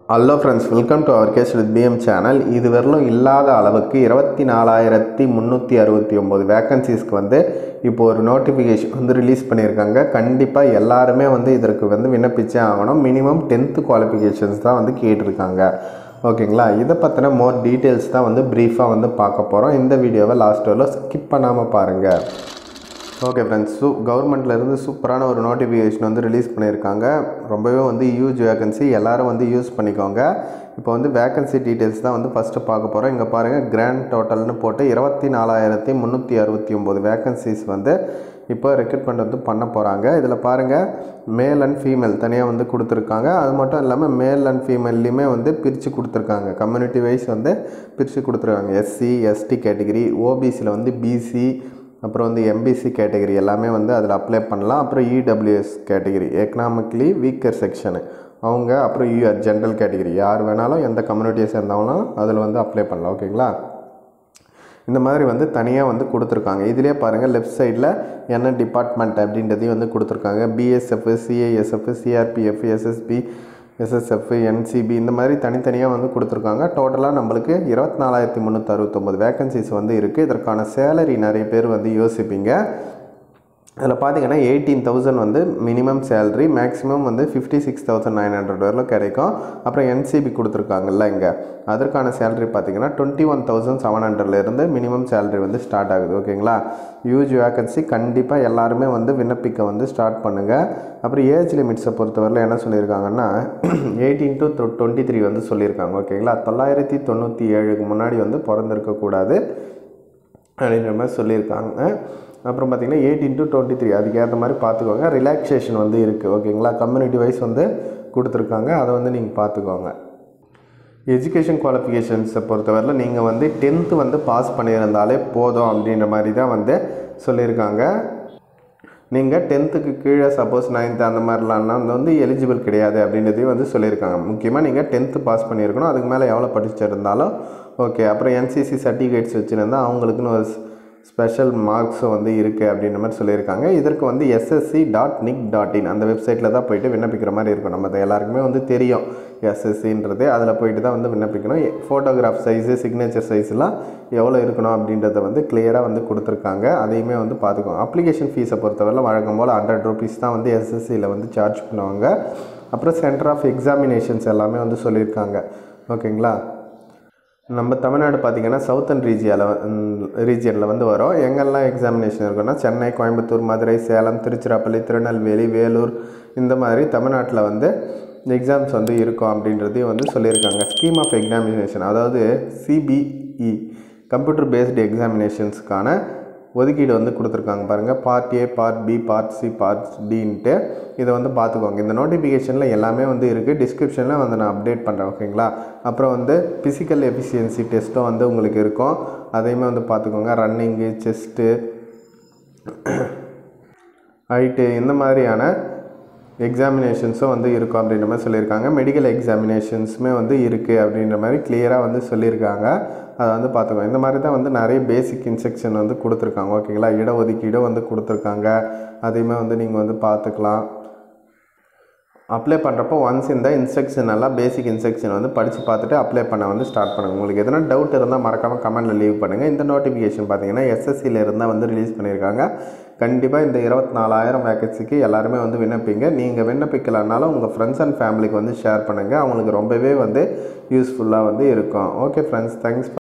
hello friends welcome to our case with PM channel இது வரலும் இல்லாத அளவுக்கு இருபத்தி நாலாயிரத்தி முந்நூற்றி அறுபத்தி ஒம்பது வேக்கன்சிஸ்க்கு வந்து இப்போ ஒரு நோட்டிஃபிகேஷன் வந்து ரிலீஸ் பண்ணியிருக்காங்க கண்டிப்பாக எல்லாருமே வந்து இதற்கு வந்து விண்ணப்பிச்சே ஆகணும் மினிமம் டென்த்து குவாலிஃபிகேஷன்ஸ் தான் வந்து கேட்டிருக்காங்க ஓகேங்களா இதை பற்றின மோர் டீட்டெயில்ஸ் தான் வந்து ப்ரீஃபாக வந்து பார்க்க போகிறோம் இந்த வீடியோவை லாஸ்ட் வரலும் ஸ்கிப் பண்ணாமல் பாருங்கள் ஓகே ஃப்ரெண்ட்ஸ் சூ கவர்மெண்ட்லேருந்து சூப்பரான ஒரு நோட்டிஃபிகேஷன் வந்து ரிலீஸ் பண்ணியிருக்காங்க ரொம்பவே வந்து யூஜ் வேகன்சி எல்லாரும் வந்து யூஸ் பண்ணிக்கோங்க இப்போ வந்து வேகன்சி டீட்டெயில்ஸ் தான் வந்து ஃபஸ்ட்டு பார்க்க போகிறோம் இங்கே பாருங்கள் கிராண்ட் டோட்டல்னு போட்டு இருபத்தி நாலாயிரத்தி முந்நூற்றி அறுபத்தி ஒம்பது வேகன்சிஸ் வந்து இப்போ ரெக்ரூட்மெண்ட் வந்து பண்ண போகிறாங்க இதில் பாருங்கள் மேல் அண்ட் ஃபீமேல் தனியாக வந்து கொடுத்துருக்காங்க அது மட்டும் இல்லாமல் மேல் அண்ட் ஃபீமேல்லையுமே வந்து பிரித்து கொடுத்துருக்காங்க கம்யூனிட்டி வைஸ் வந்து பிரித்து கொடுத்துருக்காங்க எஸ்சி எஸ்டி கேட்டகிரி ஓபிசியில் வந்து பிசி அப்புறம் வந்து எம்பிசி கேட்டகரி எல்லாமே வந்து அதில் அப்ளை பண்ணலாம் அப்புறம் EWS category economically weaker section அவங்க அப்புறம் யூஆர் ஜென்ரல் கேட்டகரி யார் வேணாலும் எந்த கம்யூனிட்டியை சேர்ந்தவங்களும் அதில் வந்து அப்ளை பண்ணலாம் ஓகேங்களா இந்த மாதிரி வந்து தனியாக வந்து கொடுத்துருக்காங்க இதிலே பாருங்கள் லெஃப்ட் சைடில் என்ன டிபார்ட்மெண்ட் அப்படின்றதையும் வந்து கொடுத்துருக்காங்க BSF CISF CRPF SSB SSF NCB இந்த மாதிரி தனித்தனியாக வந்து கொடுத்துருக்காங்க டோட்டலாக நம்மளுக்கு இருபத்தி நாலாயிரத்தி முந்நூற்றி அறுபத்தொம்பது வேகன்சிஸ் வந்து இருக்குது இதற்கான சேலரி நிறைய பேர் வந்து யோசிப்பீங்க அதில் பார்த்தீங்கன்னா எயிட்டீன் தௌசண்ட் வந்து மினிமம் சேலரி மேக்ஸிமம் வந்து fifty six thousand nine hundred வரலும் கிடைக்கும் அப்புறம் என்சிபி கொடுத்துருக்காங்கல்ல இங்கே அதற்கான சேலரி பார்த்தீங்கன்னா டுவெண்ட்டி ஒன் தௌசண்ட் செவன் ஹண்ட்ரட்லேருந்து மினிமம் சேலரி வந்து ஸ்டார்ட் ஆகுது ஓகேங்களா யூஜ் வேக்கன்சி கண்டிப்பாக எல்லாருமே வந்து விண்ணப்பிக்க வந்து ஸ்டார்ட் பண்ணுங்கள் அப்புறம் ஏஜ் லிமிட்ஸை பொறுத்தவரையில் என்ன சொல்லியிருக்காங்கன்னா எயிட்டீன் டு டுவெண்ட்டி த்ரீ வந்து சொல்லியிருக்காங்க ஓகேங்களா தொள்ளாயிரத்தி தொண்ணூற்றி ஏழுக்கு முன்னாடி வந்து பிறந்திருக்கக்கூடாது அப்படின்ற மாதிரி சொல்லியிருக்காங்க அப்புறம் பார்த்திங்கன்னா எயிட்டீன் டு டுவெண்ட்டி த்ரீ அதுக்கேற்ற மாதிரி பார்த்துக்கோங்க ரிலாக்ஸேஷன் வந்து இருக்குது ஓகேங்களா கம்யூனிட்டி வைஸ் வந்து கொடுத்துருக்காங்க அதை வந்து நீங்கள் பார்த்துக்கோங்க எஜுகேஷன் குவாலிஃபிகேஷன்ஸை பொறுத்தவரையில் நீங்கள் வந்து டென்த்து வந்து பாஸ் பண்ணியிருந்தாலே போதும் அப்படின்ற மாதிரி தான் வந்து சொல்லியிருக்காங்க நீங்கள் டென்த்துக்கு கீழே சப்போஸ் நைன்த்து அந்த மாதிரிலாம் வந்து எலிஜிபிள் கிடையாது அப்படின்றதையும் வந்து சொல்லியிருக்காங்க முக்கியமாக நீங்கள் டென்த்து பாஸ் பண்ணியிருக்கணும் அதுக்கு மேலே எவ்வளோ படிச்சிருந்தாலும் ஓகே அப்புறம் என்சிசி சர்டிஃபிகேட்ஸ் வச்சுருந்தா அவங்களுக்குன்னு ஒரு ஸ்பெஷல் மார்க்ஸும் வந்து இருக்குது அப்படின்ற மாதிரி சொல்லியிருக்காங்க இதற்கு வந்து SSC dot nic dot in அந்த வெப்சைட்டில் தான் போயிட்டு விண்ணப்பிக்கிற மாதிரி இருக்கும் நம்ம எல்லாருக்குமே வந்து தெரியும் எஸ்எஸ்சின்றது அதில் போயிட்டு தான் வந்து விண்ணப்பிக்கணும் ஃபோட்டோகிராஃப் சைஸு சிக்னேச்சர் சைஸ்லாம் எவ்வளோ இருக்கணும் அப்படின்றத வந்து கிளியராக வந்து கொடுத்துருக்காங்க அதையுமே வந்து பார்த்துக்கோங்க அப்ளிகேஷன் ஃபீஸை பொறுத்தவரை வழக்கம் போல் ஹண்ட்ரட் ருபீஸ் தான் வந்து எஸ்எஸ்சியில் வந்து சார்ஜ் பண்ணுவாங்க அப்புறம் சென்டர் ஆஃப் எக்ஸாமினேஷன்ஸ் எல்லாமே வந்து சொல்லியிருக்காங்க ஓகேங்களா நம்ம தமிழ்நாடு பார்த்திங்கன்னா சவுத்தன் ரீஜியாவில் ரீஜியனில் வந்து வரும் எங்கெல்லாம் எக்ஸாமினேஷன் இருக்குன்னா சென்னை கோயம்புத்தூர் மதுரை சேலம் திருச்சிராப்பள்ளி திருநெல்வேலி வேலூர் இந்த மாதிரி தமிழ்நாட்டில் வந்து எக்ஸாம்ஸ் வந்து இருக்கும் அப்படின்றதையும் வந்து சொல்லியிருக்காங்க ஸ்கீம் ஆஃப் எக்ஸாமினேஷன் அதாவது சிபிஇ கம்ப்யூட்டர் பேஸ்டு எக்ஸாமினேஷன்ஸ்க்கான ஒதுக்கீடு வந்து கொடுத்துருக்காங்க பாருங்கள் part A part B part C part டின்ட்டு இதை வந்து பார்த்துக்கோங்க இந்த நோட்டிஃபிகேஷனில் எல்லாமே வந்து இருக்குது டிஸ்கிரிப்ஷனில் வந்து நான் அப்டேட் பண்ணுறேன் ஓகேங்களா அப்புறம் வந்து ஃபிசிக்கல் எஃபிஷியன்சி டெஸ்ட்டும் வந்து உங்களுக்கு இருக்கும் அதையுமே வந்து பார்த்துக்கோங்க ரன்னிங்கு செஸ்ட்டு ஹைட்டு இந்த மாதிரியான எக்ஸாமினேஷன்ஸும் வந்து இருக்கும் அப்படின்ற மாதிரி சொல்லியிருக்காங்க மெடிக்கல் எக்ஸாமினேஷன்ஸுமே வந்து இருக்குது அப்படின்ற மாதிரி கிளியராக வந்து சொல்லியிருக்காங்க அதை வந்து பார்த்துக்கோங்க இந்த மாதிரி தான் வந்து நிறைய பேசிக் இன்ஸ்ட்ரக்ஷன் வந்து கொடுத்துருக்காங்க ஓகேங்களா இடஒதுக்கீடும் வந்து கொடுத்துருக்காங்க அதையுமே வந்து நீங்கள் வந்து பார்த்துக்கலாம் அப்ளை பண்ணுறப்போ ஒன்ஸ் இந்த இன்ஸ்ட்ரக்ஷன் எல்லாம் பேசிக் இன்ஸ்ட்ரக்ஷன் வந்து படித்து பார்த்துட்டு அப்ளை பண்ண வந்து ஸ்டார்ட் பண்ணுங்கள் உங்களுக்கு எதனா டவுட் இருந்தால் மறக்காமல் கமெண்ட்டில் லீவ் பண்ணுங்கள் இந்த நோட்டிஃபிகேஷன் பார்த்தீங்கன்னா எஸ்எஸ்சியில் இருந்தால் வந்து ரிலீஸ் பண்ணியிருக்காங்க கண்டிப்பாக இந்த இருபத்தி நாலாயிரம் வேக்கன்சிக்கு எல்லாருமே வந்து விண்ணப்பிங்க நீங்கள் விண்ணப்பிக்கலனாலும் உங்கள் ஃப்ரெண்ட்ஸ் அண்ட் ஃபேமிலிக்கு வந்து ஷேர் பண்ணுங்கள் அவங்களுக்கு ரொம்பவே வந்து யூஸ்ஃபுல்லாக வந்து இருக்கும் ஓகே ஃப்ரெண்ட்ஸ் தேங்க்ஸ்